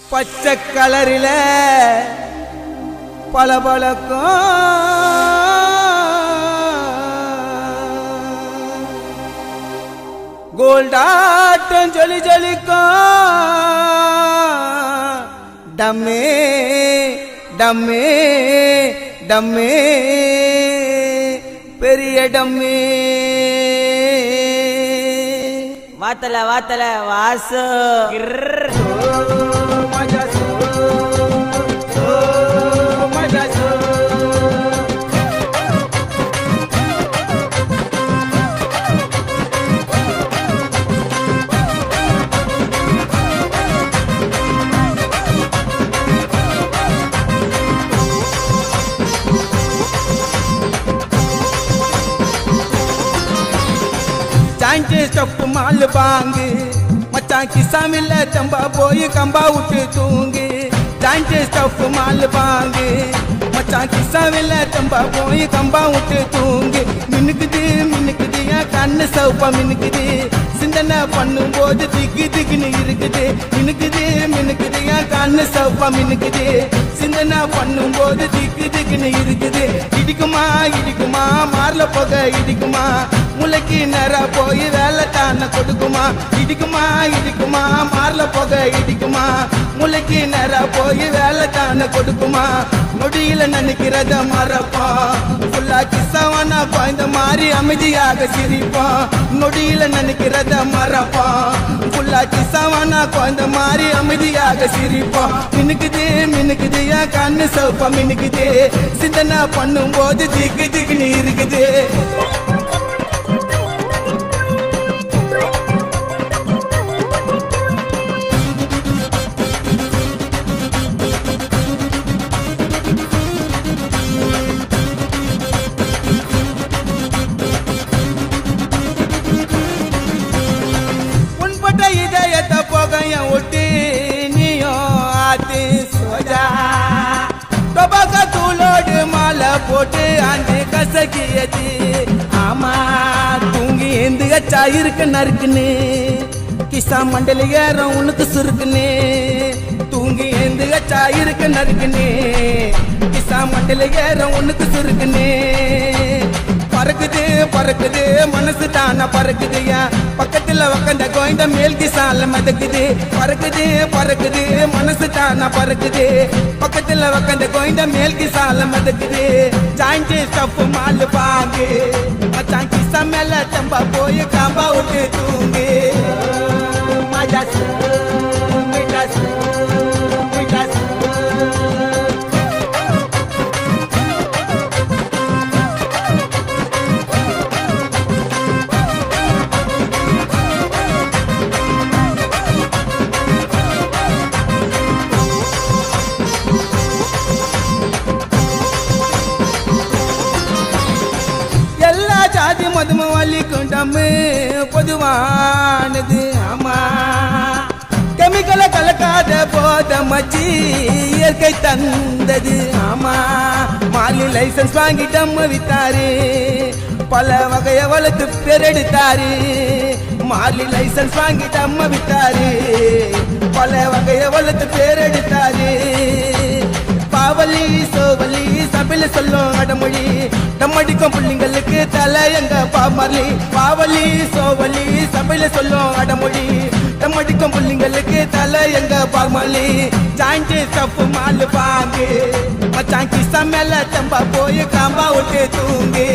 பச்சை கலரில் பல கோல்டாட்டம் ஜொலி ஜொலிக்கும் டம்மே டம்மே டம்மே பெரிய டம்மே வாத்தல வாத்தல வாசு மஜா சோ சோ மஜா சோ சாஞ்சே ஸ்டப்பு மால் பாங்கு மச்சான் கிசாமில்ல தம்பா போய் கம்பா விட்டு தூங்கு சாஞ்சே ஸ்டப்பு மால் பாங்கு மச்சான் கிசாமில்ல தம்பா போய் கம்பா விட்டு தூங்கு மினுக்குது மினுக்குது என் கண்ணு சவுப்பா மினுக்குது சிந்தனை பண்ணும்போது திக்கு திக்குன்னு இருக்குது மினுக்குது மினுக்குது என் கண்ணு சவுப்பா மினுக்குது சிந்தனை பண்ணும்போது திக்கு திக்குன்னு இருக்குது இடிக்குமா இடிக்குமா மார்ல போக இடிக்குமா முளைக்கு நேரா போய் வேலை தான கொடுக்குமா இடிக்குமா இடிக்குமா மார்ல போக இடிக்குமா முளைக்கு நேரா போய் வேலை தான கொடுக்குமா நொடியில நினைக்கிறத மறப்பான் ஃபுல்லா கிசவனா பாய்ந்த மாதிரி அமைதியாக சிரிப்பான் நொடியில நினைக்கிறத மறப்பான் ஃபுல்லா கிசவனா குழந்த மாதிரி அமைதியாக சிரிப்பான் மினுக்குது மினுக்குது என் கண்ணு சோப்பா மினுக்குது சிந்தனை பண்ணும்போது திக்கு திக்குன்னு இருக்குது உன்பட்ட இதயத்தை போகைய ஒட்டி நீயும் ஆத்து சோஜா டொபாக்க தூளோடு மாலை போட்டு அஞ்சு கசக்கியது ஆமா தூங்கி எந்து கச்சா இருக்கு நறுக்குன்னு கிசா மண்டல ஏறம் உனக்கு சுருக்குன்னு தூங்கி எந்து கச்சா இருக்கு நறுக்குன்னு கிசா மண்டல ஏறம் உனக்கு சுருக்குன்னு பறக்குது பறக்குது மனசு தானா பறக்குதுயா பக்கத்துல உக்கந்த கோயந்த மேல்கி சால மதக்குது பறக்குது பறக்குது மனசு தானா பறக்குது பக்கத்துல உக்கந்த கோயந்த மேல்கி சால மதக்குது ஜாயிண்ட் ஸ்டப் மால் பாங்கு மச்சான் கிசா மேல தம்பா போய் காம்பா விட்டு தூங்கு மஜா சு, மிட்டா சு, மிட்டா சு. எல்லா ஜாதி மதமும் வலிக்கும் டம்மு பொதுவானது ஆமா கெமிக்கலை கலக்காத போத மச்சி இயற்கை தந்தது ஆமா மாலி லைசன்ஸ் வாங்கி டம்மு வித்தாரு பல வகைய வளர்த்து பெரெடுத்தாரு மாலி லைசன்ஸ் வாங்கி டம்ம வித்தாரு பல வகைய வளர்த்து பேரெடுத்தாரு பாவலி சோவலி சபையில சொல்லும் அடமொழி நம்மடிக்கும் பிள்ளைங்களுக்கு தலை எங்க பாமரலி பாவலி சோவலி சபையில சொல்லும் அடமொழி நம்மடிக்கும் பிள்ளைங்களுக்கு தலை எங்க பாமரலி ஜாயிண்ட் ஸ்டப் மால் பாங்கு மச்சான் கிசா மேல தம்பா போய் காம்பா விட்டு தூங்கு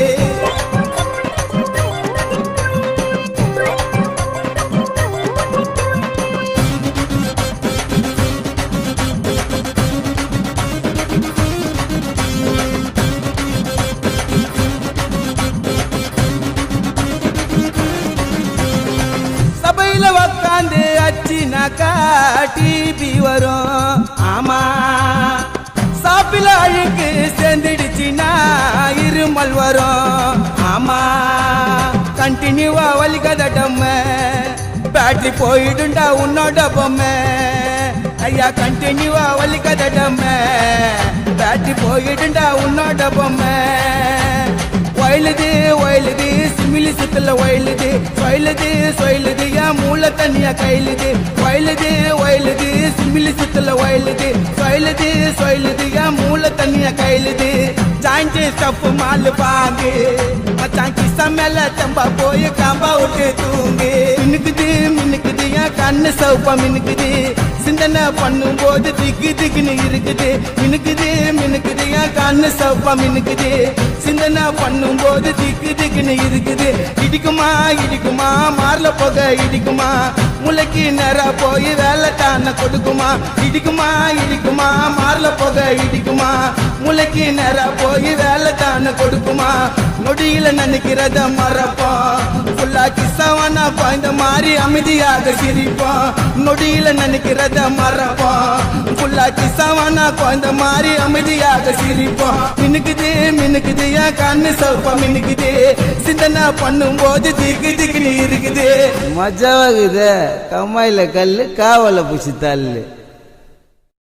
சபையில உக்காந்து அச்சினாக்கா டிபி வரும் ஆமா சாப்பில அழுக்கு சேர்ந்துடுச்சுன்னா இருமல் வரும் ஆமா கண்டினியூவா வலிக்கத டம்ம பேட்டரி போயிடுண்டா உன்னோட பொம்மை ஐயா கண்டினியூவா வலிக்கதடமே பேட்டி போயிடுண்டா உன்னோட பொம்மை வயலுது வயலுது சிமிலி சுத்துல வயலுது சொயலுது சொயலுது என் மூளை தனியா கையிலுது வயலுது வயலுது சிமிலி சுத்துல வயலுது சொயலுது சொயலுது என் மூளை தனியா கையிலுது ஜாயிண்ட் ஸ்டப் மாலு பாங்கு மச்சான் கிசா மேல தம்பா போய் காம்பா விட்டு தூங்கு மினுக்குது மினுக்குது என் கண்ணு சவுப்பா மினுக்குது சிந்தனை பண்ணும்போது திக்கு திக்குன்னு இருக்குது மினுக்குது மினுக்குது என் கண்ணு சவுப்பா மினுக்குது சிந்தனை பண்ணும்போது திக்கு திக்குன்னு இருக்குது இடிக்குமா இடிக்குமா மார்ல போக இடிக்குமா முளைக்கு நேரா போய் வேலை தான கொடுக்குமா இடிக்குமா இடிக்குமா மார்ல போக இடிக்குமா முளைக்கு நேரா போய் வேலை தான கொடுக்குமா நொடியில நினைக்கிறத மறப்போம் ஃபுல்லா கிசவனா பாய்ந்த மாதிரி அமைதியாக சிரிப்போம் நொடியில நினைக்கிறத மறப்போம் ஃபுல்லா கிசவனா பாய்ந்த மாதிரி அமைதியாக சிரிப்போம் மினுக்குது மினுக்குது என் கண்ணு சவுப்பா மினுக்குது சிந்தனை பண்ணும்போது திக்கு திக்குன்னு இருக்குது மஜாவாகுது கம்மாயில கல்லு காவல பூச்சி தள்ளு